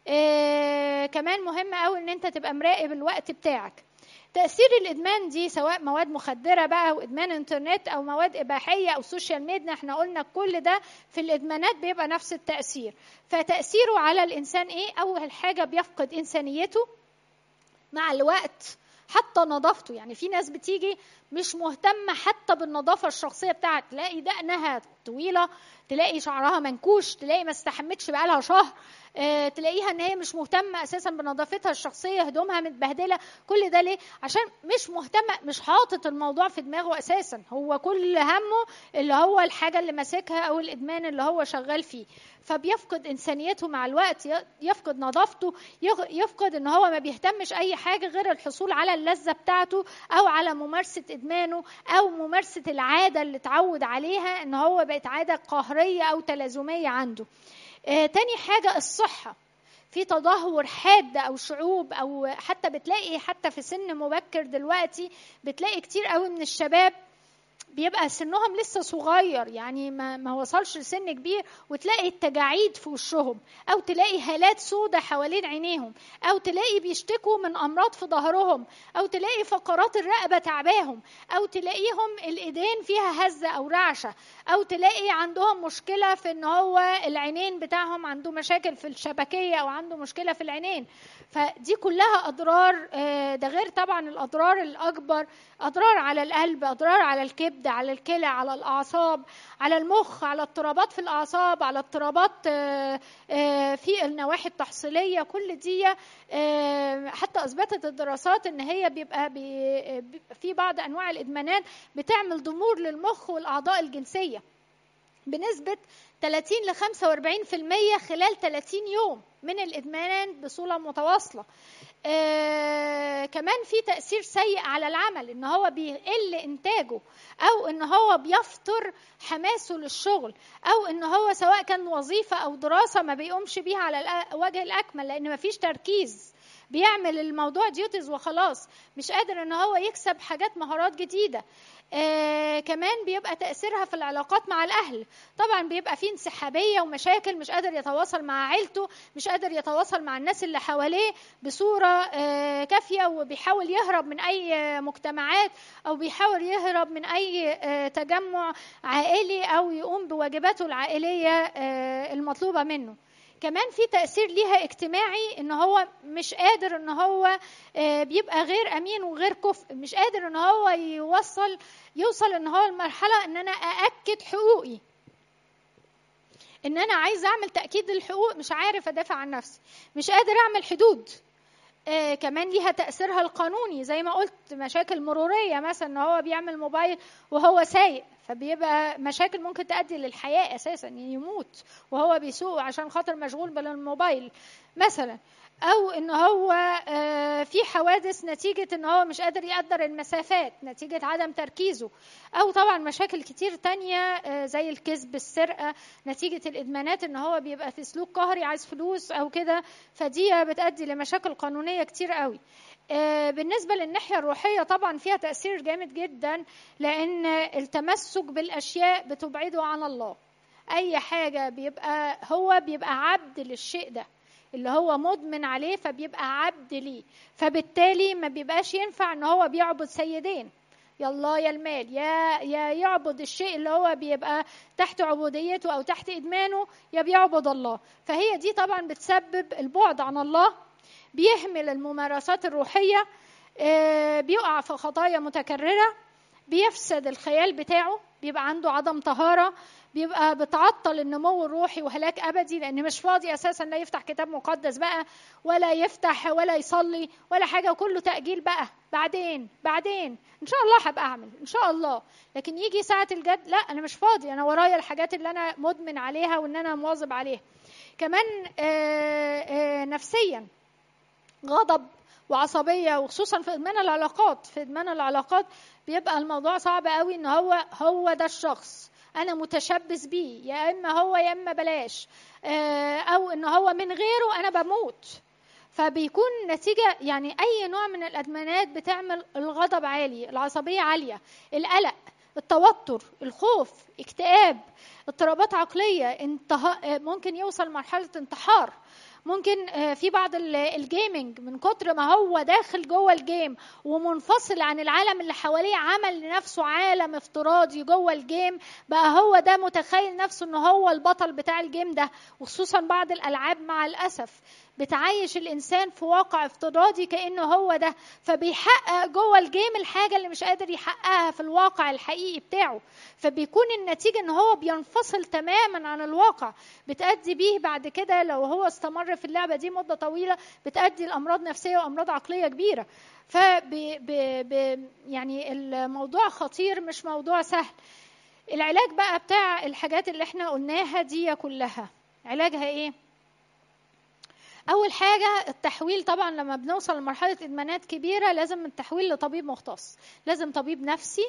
كمان مهم قوي ان انت تبقى مراقب الوقت بتاعك تأثير الإدمان دي سواء مواد مخدرة بقى أو إدمان إنترنت أو مواد إباحية أو سوشيال ميديا إحنا قلنا كل ده في الإدمانات بيبقى نفس التأثير فتأثيره على الإنسان إيه؟ أول حاجة بيفقد إنسانيته مع الوقت حتى نظافته يعني في ناس بتيجي مش مهتمة حتى بالنظافة الشخصية بتاعت تلاقي دقنها طويلة تلاقي شعرها منكوش تلاقي ما استحمتش بقالها شهر اه تلاقيها ان هي مش مهتمه اساسا بنظافتها الشخصيه هدومها متبهدله كل ده ليه عشان مش مهتمه مش حاطط الموضوع في دماغه اساسا هو كل همه اللي هو الحاجه اللي ماسكها او الادمان اللي هو شغال فيه فبيفقد انسانيته مع الوقت يفقد نظافته يفقد ان هو ما بيهتمش اي حاجه غير الحصول على اللذه بتاعته او على ممارسه ادمانه او ممارسه العاده اللي اتعود عليها ان هو بقت عاده قهريه او تلازميه عنده آه تاني حاجة الصحة في تدهور حاد أو شعوب أو حتى بتلاقي حتى في سن مبكر دلوقتي بتلاقي كتير قوي من الشباب بيبقى سنهم لسه صغير يعني ما, ما وصلش لسن كبير وتلاقي التجاعيد في وشهم او تلاقي هالات سودة حوالين عينيهم او تلاقي بيشتكوا من امراض في ظهرهم او تلاقي فقرات الرقبه تعباهم او تلاقيهم الايدين فيها هزه او رعشه او تلاقي عندهم مشكله في ان هو العينين بتاعهم عنده مشاكل في الشبكيه او عنده مشكله في العينين فدي كلها اضرار ده غير طبعا الاضرار الاكبر اضرار على القلب اضرار على الكبد على الكلى على الاعصاب على المخ على اضطرابات في الاعصاب على اضطرابات في النواحي التحصيليه كل دي حتى اثبتت الدراسات ان هي بيبقى في بعض انواع الادمانات بتعمل ضمور للمخ والاعضاء الجنسيه بنسبة 30 ل 45% خلال 30 يوم من الادمان بصوره متواصله آه كمان في تاثير سيء على العمل ان هو بيقل انتاجه او ان هو بيفطر حماسه للشغل او ان هو سواء كان وظيفه او دراسه ما بيقومش بيها على الوجه الاكمل لان مفيش تركيز بيعمل الموضوع ديوتيز وخلاص مش قادر ان هو يكسب حاجات مهارات جديده آه كمان بيبقى تأثيرها في العلاقات مع الأهل طبعا بيبقى فيه انسحابية ومشاكل مش قادر يتواصل مع عيلته مش قادر يتواصل مع الناس اللي حواليه بصورة آه كافية وبيحاول يهرب من أي مجتمعات أو بيحاول يهرب من أي آه تجمع عائلي أو يقوم بواجباته العائلية آه المطلوبة منه كمان في تأثير ليها اجتماعي ان هو مش قادر ان هو بيبقى غير امين وغير كفء مش قادر ان هو يوصل يوصل ان هو المرحله ان انا ااكد حقوقي ان انا عايز اعمل تاكيد للحقوق مش عارف ادافع عن نفسي مش قادر اعمل حدود آه كمان ليها تاثيرها القانوني زي ما قلت مشاكل مروريه مثلا ان هو بيعمل موبايل وهو سايق فبيبقى مشاكل ممكن تؤدي للحياه اساسا يعني يموت وهو بيسوق عشان خاطر مشغول بالموبايل مثلا او ان هو في حوادث نتيجه ان هو مش قادر يقدر المسافات نتيجه عدم تركيزه او طبعا مشاكل كتير تانية زي الكذب السرقه نتيجه الادمانات ان هو بيبقى في سلوك قهري عايز فلوس او كده فدي بتؤدي لمشاكل قانونيه كتير قوي بالنسبه للناحيه الروحيه طبعا فيها تاثير جامد جدا لان التمسك بالاشياء بتبعده عن الله اي حاجه بيبقى هو بيبقى عبد للشيء ده اللي هو مدمن عليه فبيبقى عبد ليه فبالتالي ما بيبقاش ينفع ان هو بيعبد سيدين يا الله يا المال يا يا يعبد الشيء اللي هو بيبقى تحت عبوديته او تحت ادمانه يا بيعبد الله فهي دي طبعا بتسبب البعد عن الله بيهمل الممارسات الروحيه بيقع في خطايا متكرره بيفسد الخيال بتاعه بيبقى عنده عدم طهاره بيبقى بتعطل النمو الروحي وهلاك ابدي لان مش فاضي اساسا لا يفتح كتاب مقدس بقى ولا يفتح ولا يصلي ولا حاجه كله تاجيل بقى بعدين بعدين ان شاء الله هبقى اعمل ان شاء الله لكن يجي ساعه الجد لا انا مش فاضي انا ورايا الحاجات اللي انا مدمن عليها وان انا مواظب عليها كمان آآ آآ نفسيا غضب وعصبيه وخصوصا في ادمان العلاقات في ادمان العلاقات بيبقى الموضوع صعب قوي ان هو هو ده الشخص انا متشبث بيه يا اما هو يا اما بلاش او ان هو من غيره انا بموت فبيكون نتيجه يعني اي نوع من الادمانات بتعمل الغضب عالي العصبيه عاليه القلق التوتر الخوف اكتئاب اضطرابات عقليه انتها ممكن يوصل لمرحله انتحار ممكن في بعض الجيمنج من كتر ما هو داخل جوه الجيم ومنفصل عن العالم اللي حواليه عمل لنفسه عالم افتراضي جوه الجيم بقى هو ده متخيل نفسه ان هو البطل بتاع الجيم ده وخصوصا بعض الالعاب مع الاسف بتعيش الانسان في واقع افتراضي كانه هو ده فبيحقق جوه الجيم الحاجه اللي مش قادر يحققها في الواقع الحقيقي بتاعه فبيكون النتيجه ان هو بينفصل تماما عن الواقع بتأدي بيه بعد كده لو هو استمر في اللعبه دي مده طويله بتأدي لامراض نفسيه وامراض عقليه كبيره ف يعني الموضوع خطير مش موضوع سهل العلاج بقى بتاع الحاجات اللي احنا قلناها دي كلها علاجها ايه اول حاجه التحويل طبعا لما بنوصل لمرحله ادمانات كبيره لازم التحويل لطبيب مختص لازم طبيب نفسي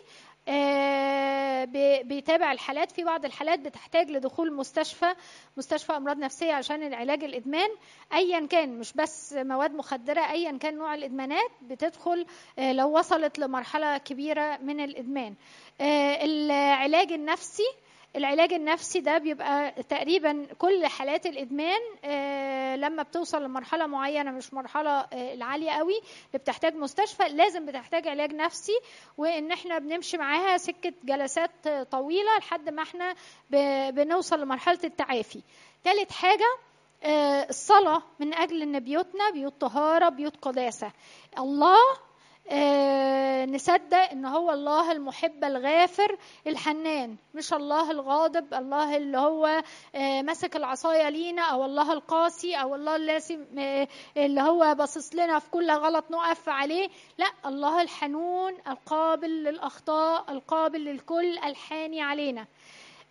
بيتابع الحالات في بعض الحالات بتحتاج لدخول مستشفى مستشفى امراض نفسيه عشان العلاج الادمان ايا كان مش بس مواد مخدره ايا كان نوع الادمانات بتدخل لو وصلت لمرحله كبيره من الادمان العلاج النفسي العلاج النفسي ده بيبقى تقريبا كل حالات الادمان لما بتوصل لمرحله معينه مش مرحله العاليه قوي اللي بتحتاج مستشفى لازم بتحتاج علاج نفسي وان احنا بنمشي معاها سكه جلسات طويله لحد ما احنا بنوصل لمرحله التعافي ثالث حاجه الصلاه من اجل ان بيوتنا بيوت طهاره بيوت قداسه الله آه نصدق ان هو الله المحب الغافر الحنان مش الله الغاضب الله اللي هو آه ماسك العصايه لينا او الله القاسي او الله اللي, آه اللي هو باصص لنا في كل غلط نقف عليه لا الله الحنون القابل للاخطاء القابل للكل الحاني علينا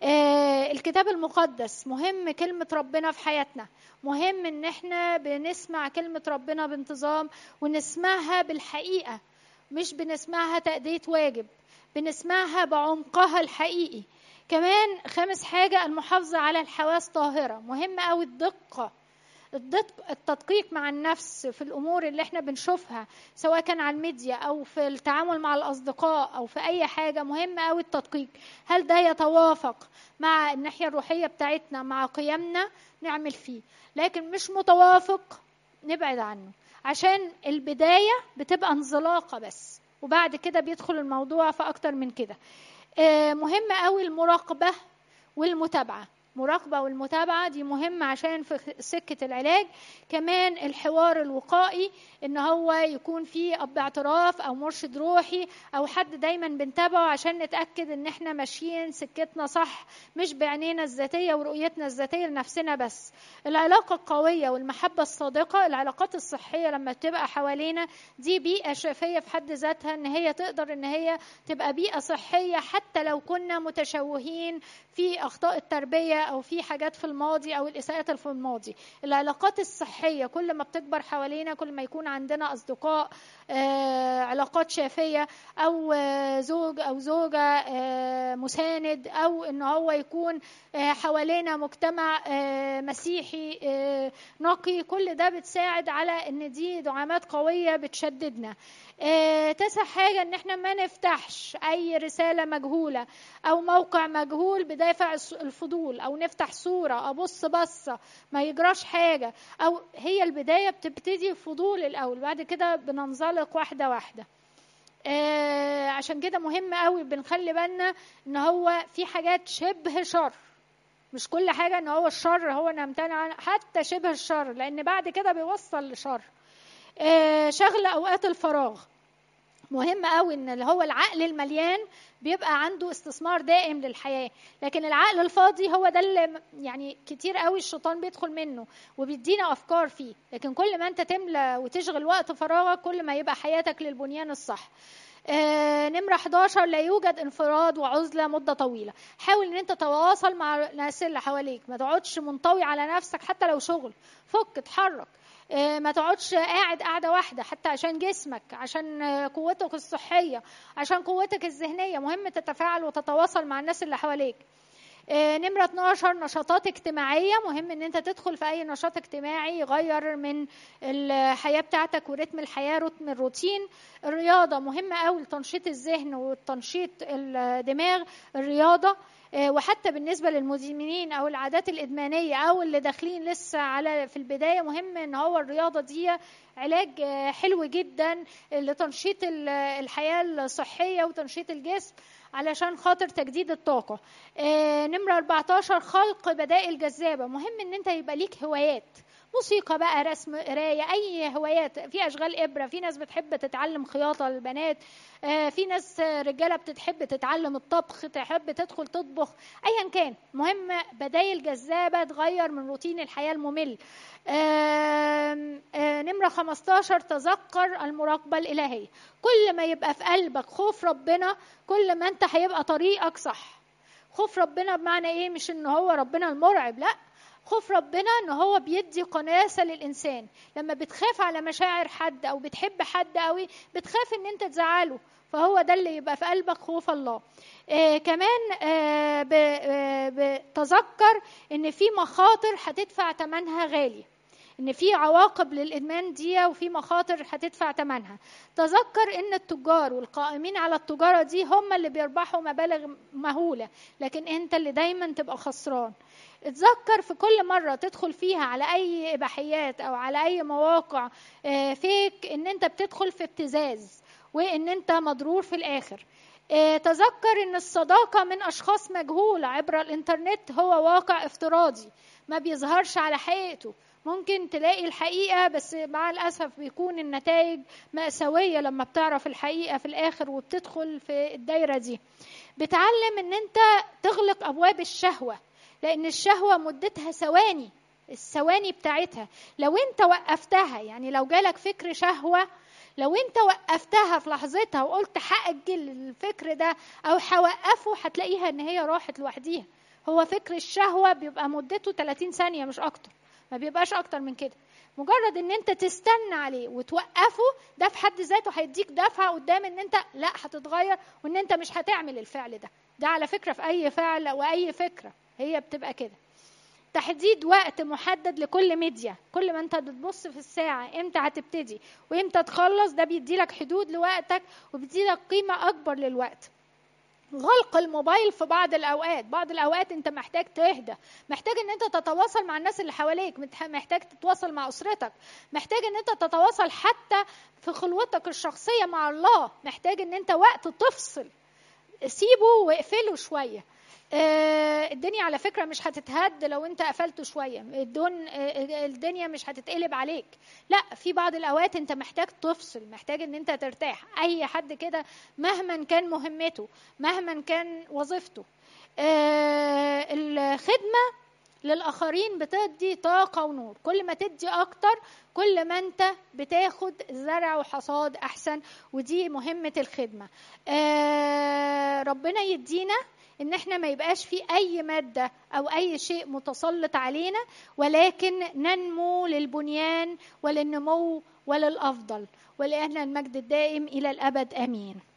آه، الكتاب المقدس مهم كلمة ربنا في حياتنا مهم ان احنا بنسمع كلمة ربنا بانتظام ونسمعها بالحقيقة مش بنسمعها تأدية واجب بنسمعها بعمقها الحقيقي كمان خامس حاجة المحافظة على الحواس طاهرة مهم أوي الدقة التدقيق مع النفس في الامور اللي احنا بنشوفها سواء كان على الميديا او في التعامل مع الاصدقاء او في اي حاجه مهم قوي التدقيق هل ده يتوافق مع الناحيه الروحيه بتاعتنا مع قيمنا نعمل فيه لكن مش متوافق نبعد عنه عشان البدايه بتبقى انزلاقه بس وبعد كده بيدخل الموضوع في اكتر من كده آه، مهم قوي المراقبه والمتابعه المراقبه والمتابعه دي مهمه عشان في سكه العلاج كمان الحوار الوقائي ان هو يكون في اب اعتراف او مرشد روحي او حد دايما بنتابعه عشان نتاكد ان احنا ماشيين سكتنا صح مش بعينينا الذاتيه ورؤيتنا الذاتيه لنفسنا بس العلاقه القويه والمحبه الصادقه العلاقات الصحيه لما تبقى حوالينا دي بيئه شافيه في حد ذاتها ان هي تقدر ان هي تبقى بيئه صحيه حتى لو كنا متشوهين في اخطاء التربيه او في حاجات في الماضي او الاساءات في الماضي العلاقات الصحيه كل ما بتكبر حوالينا كل ما يكون عندنا اصدقاء آه، علاقات شافيه او آه، زوج او زوجه آه، مساند او ان هو يكون حوالينا مجتمع مسيحي نقي كل ده بتساعد على ان دي دعامات قويه بتشددنا تسع حاجة ان احنا ما نفتحش اي رسالة مجهولة او موقع مجهول بدافع الفضول او نفتح صورة ابص بصة ما يجراش حاجة او هي البداية بتبتدي فضول الاول بعد كده بننزلق واحدة واحدة آه عشان كده مهم قوي بنخلي بالنا ان هو في حاجات شبه شر مش كل حاجه ان هو الشر هو نمتنع عنه حتى شبه الشر لان بعد كده بيوصل لشر آه شغل اوقات الفراغ مهم قوي ان اللي هو العقل المليان بيبقى عنده استثمار دائم للحياه لكن العقل الفاضي هو ده اللي يعني كتير قوي الشيطان بيدخل منه وبيدينا افكار فيه لكن كل ما انت تملى وتشغل وقت فراغك كل ما يبقى حياتك للبنيان الصح آه نمرة 11 لا يوجد انفراد وعزلة مدة طويلة حاول ان انت تتواصل مع الناس اللي حواليك ما تقعدش منطوي على نفسك حتى لو شغل فك اتحرك آه، ما تقعدش قاعد قاعده واحده حتى عشان جسمك عشان قوتك الصحيه عشان قوتك الذهنيه مهم تتفاعل وتتواصل مع الناس اللي حواليك آه، نمرة 12 نشاطات اجتماعية مهم ان انت تدخل في اي نشاط اجتماعي يغير من الحياة بتاعتك ورتم الحياة رتم الروتين الرياضة مهمة قوي لتنشيط الذهن وتنشيط الدماغ الرياضة آه، وحتى بالنسبه للمدمنين او العادات الادمانيه او اللي داخلين لسه على في البدايه مهم ان هو الرياضه دي علاج آه، حلو جدا لتنشيط الحياه الصحيه وتنشيط الجسم علشان خاطر تجديد الطاقة آه، نمرة 14 خلق بدائل جذابة مهم ان انت يبقى ليك هوايات موسيقى بقى رسم قرايه اي هوايات في اشغال ابره في ناس بتحب تتعلم خياطه للبنات آه، في ناس رجاله بتحب تتعلم الطبخ تحب تدخل تطبخ ايا كان مهم بدايل جذابه تغير من روتين الحياه الممل آه، نمره 15 تذكر المراقبه الالهيه كل ما يبقى في قلبك خوف ربنا كل ما انت هيبقى طريقك صح خوف ربنا بمعنى ايه مش ان هو ربنا المرعب لا خوف ربنا ان هو بيدي قناسه للانسان لما بتخاف على مشاعر حد او بتحب حد قوي بتخاف ان انت تزعله فهو ده اللي يبقى في قلبك خوف الله آه كمان آه بتذكر آه ان في مخاطر هتدفع ثمنها غالي ان في عواقب للادمان دي وفي مخاطر هتدفع ثمنها تذكر ان التجار والقائمين على التجاره دي هم اللي بيربحوا مبالغ مهوله لكن انت اللي دايما تبقى خسران اتذكر في كل مرة تدخل فيها على أي إباحيات أو على أي مواقع آه، فيك إن أنت بتدخل في ابتزاز وإن أنت مضرور في الآخر آه، تذكر ان الصداقه من اشخاص مجهوله عبر الانترنت هو واقع افتراضي ما بيظهرش على حقيقته ممكن تلاقي الحقيقه بس مع الاسف بيكون النتائج ماساويه لما بتعرف الحقيقه في الاخر وبتدخل في الدايره دي بتعلم ان انت تغلق ابواب الشهوه لأن الشهوة مدتها ثواني الثواني بتاعتها لو انت وقفتها يعني لو جالك فكر شهوة لو انت وقفتها في لحظتها وقلت هأجل الفكر ده او هوقفه هتلاقيها ان هي راحت لوحديها هو فكر الشهوه بيبقى مدته 30 ثانيه مش اكتر ما بيبقاش اكتر من كده مجرد ان انت تستنى عليه وتوقفه ده في حد ذاته هيديك دفعه قدام ان انت لا هتتغير وان انت مش هتعمل الفعل ده ده على فكره في اي فعل واي فكره هي بتبقى كده تحديد وقت محدد لكل ميديا كل ما انت بتبص في الساعة امتى هتبتدي وامتى تخلص ده بيديلك حدود لوقتك وبيديلك قيمة أكبر للوقت غلق الموبايل في بعض الاوقات بعض الاوقات انت محتاج تهدى محتاج ان انت تتواصل مع الناس اللي حواليك محتاج تتواصل مع اسرتك محتاج ان انت تتواصل حتى في خلوتك الشخصيه مع الله محتاج ان انت وقت تفصل سيبه واقفله شويه آه، الدنيا على فكره مش هتتهد لو انت قفلته شويه الدون آه، الدنيا مش هتتقلب عليك لا في بعض الاوقات انت محتاج تفصل محتاج ان انت ترتاح اي حد كده مهما كان مهمته مهما كان وظيفته آه، الخدمه للاخرين بتدي طاقه ونور كل ما تدي اكتر كل ما انت بتاخد زرع وحصاد احسن ودي مهمه الخدمه ربنا يدينا ان احنا ما يبقاش في اي ماده او اي شيء متسلط علينا ولكن ننمو للبنيان وللنمو وللافضل ولان المجد الدائم الى الابد امين